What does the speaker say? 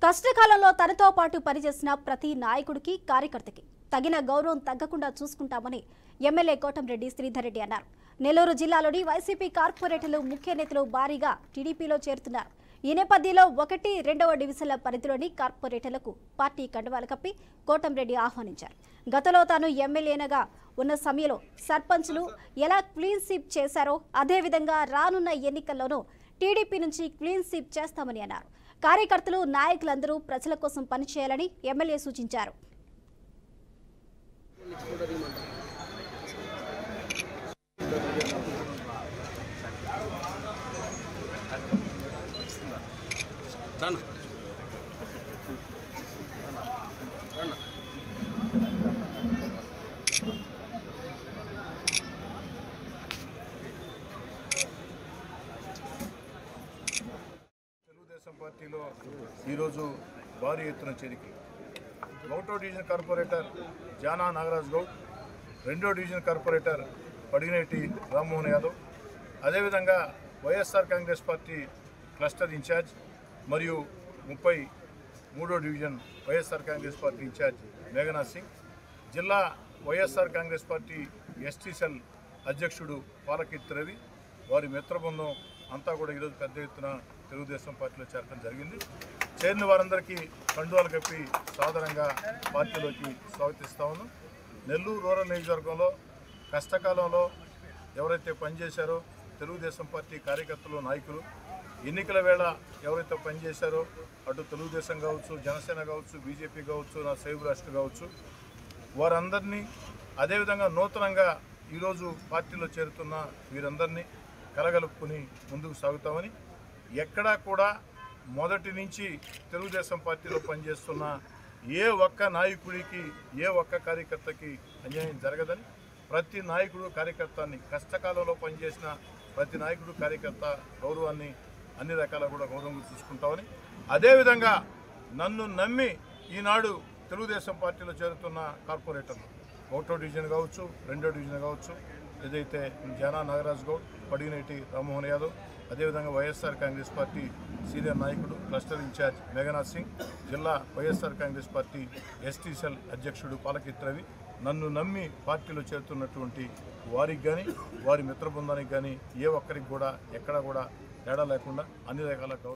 కష్టకాలంలో తనతో పాటు పనిచేసిన ప్రతి నాయకుడికి కార్యకర్తకి తగిన గౌరవం తగ్గకుండా చూసుకుంటామని ఎమ్మెల్యే కోటంరెడ్డి శ్రీధర్ రెడ్డి అన్నారు నెల్లూరు జిల్లాలోని వైసీపీ కార్పొరేటర్లు ముఖ్య నేతలు భారీగా టీడీపీలో చేరుతున్నారు ఈ నేపథ్యంలో ఒకటి రెండవ డివిజన్ల పరిధిలోని కార్పొరేటర్లకు పార్టీ కండువాలు కప్పి కోటంరెడ్డి ఆహ్వానించారు గతంలో తాను ఎమ్మెల్యేనగా ఉన్న సమయంలో సర్పంచ్లు ఎలా క్లీన్ స్వీప్ చేశారో అదేవిధంగా రానున్న ఎన్నికల్లోనూ టీడీపీ నుంచి క్లీన్ స్వీప్ చేస్తామని అన్నారు కార్యకర్తలు నాయకులందరూ ప్రజల కోసం పనిచేయాలని ఎమ్మెల్యే సూచించారు రానా తెలుగుదేశం పార్టీలో ఈరోజు భారీ ఎత్తున చేరిక ఒకటో డివిజన్ కార్పొరేటర్ జానా నాగరాజ్ గౌడ్ రెండో డివిజన్ కార్పొరేటర్ పడిగినేటి రామ్మోహన్ యాదవ్ అదేవిధంగా YSR Congress party cluster incharge మరియు ముప్పై మూడో division YSR Congress party incharge Meghanath Singh జిల్లా YSR Congress party ST cell అధ్యక్షుడు పాలకీర్తి రవి వారి మిత్ర బృందం అంతా కూడా ఈరోజు పెద్ద ఎత్తున తెలుగుదేశం పార్టీలో చేరడం జరిగింది చేరిన వారందరికీ కండువాలు కప్పి సాధారణంగా పార్టీలోకి స్వాగతిస్తా ఉన్నాం నెల్లూరు రూరల్ నియోజకవర్గంలో కష్టకాలంలో ఎవరైతే పనిచేశారో తెలుగుదేశం పార్టీ కార్యకర్తలు నాయకులు ఎన్నికల వేళ ఎవరైతే పనిచేశారో అటు తెలుగుదేశం కావచ్చు జనసేన కావచ్చు బీజేపీ కావచ్చు నా సేవ్ రాష్ట్ర కావచ్చు వారందరినీ అదేవిధంగా నూతనంగా ఈరోజు పార్టీలో చేరుతున్న వీరందరినీ కలగలుపుకుని ముందుకు సాగుతామని ఎక్కడా కూడా మొదటి నుంచి తెలుగుదేశం పార్టీలో పనిచేస్తున్న ఏ ఒక్క నాయకుడికి ఏ ఒక్క కార్యకర్తకి అన్యాయం జరగదని ప్రతి నాయకుడు కార్యకర్తని కష్టకాలంలో పనిచేసిన ప్రతి నాయకుడు కార్యకర్త గౌరవాన్ని అన్ని రకాల కూడా గౌరవంగా చూసుకుంటామని అదేవిధంగా నన్ను నమ్మి ఈనాడు తెలుగుదేశం పార్టీలో చేరుతున్న కార్పొరేటర్లు ఒకటో డివిజన్ కావచ్చు రెండో డివిజన్ కావచ్చు ఏదైతే జానా నాగరాజ్ గౌడ్ పడిగినేటి రామ్మోహన్ యాదవ్ అదేవిధంగా వైఎస్ఆర్ కాంగ్రెస్ పార్టీ సీనియర్ నాయకుడు క్లస్టర్ ఇన్ఛార్జ్ మేఘనాథ్ సింగ్ జిల్లా YSR Congress party ST cell అధ్యక్షుడు పాలకిత్ రవి నన్ను నమ్మి పార్టీలో చేరుతున్నటువంటి వారికి కానీ వారి మిత్ర బృందానికి కానీ ఏ ఒక్కరికి కూడా ఎక్కడా కూడా తేడా లేకుండా అన్ని రకాల గౌరవ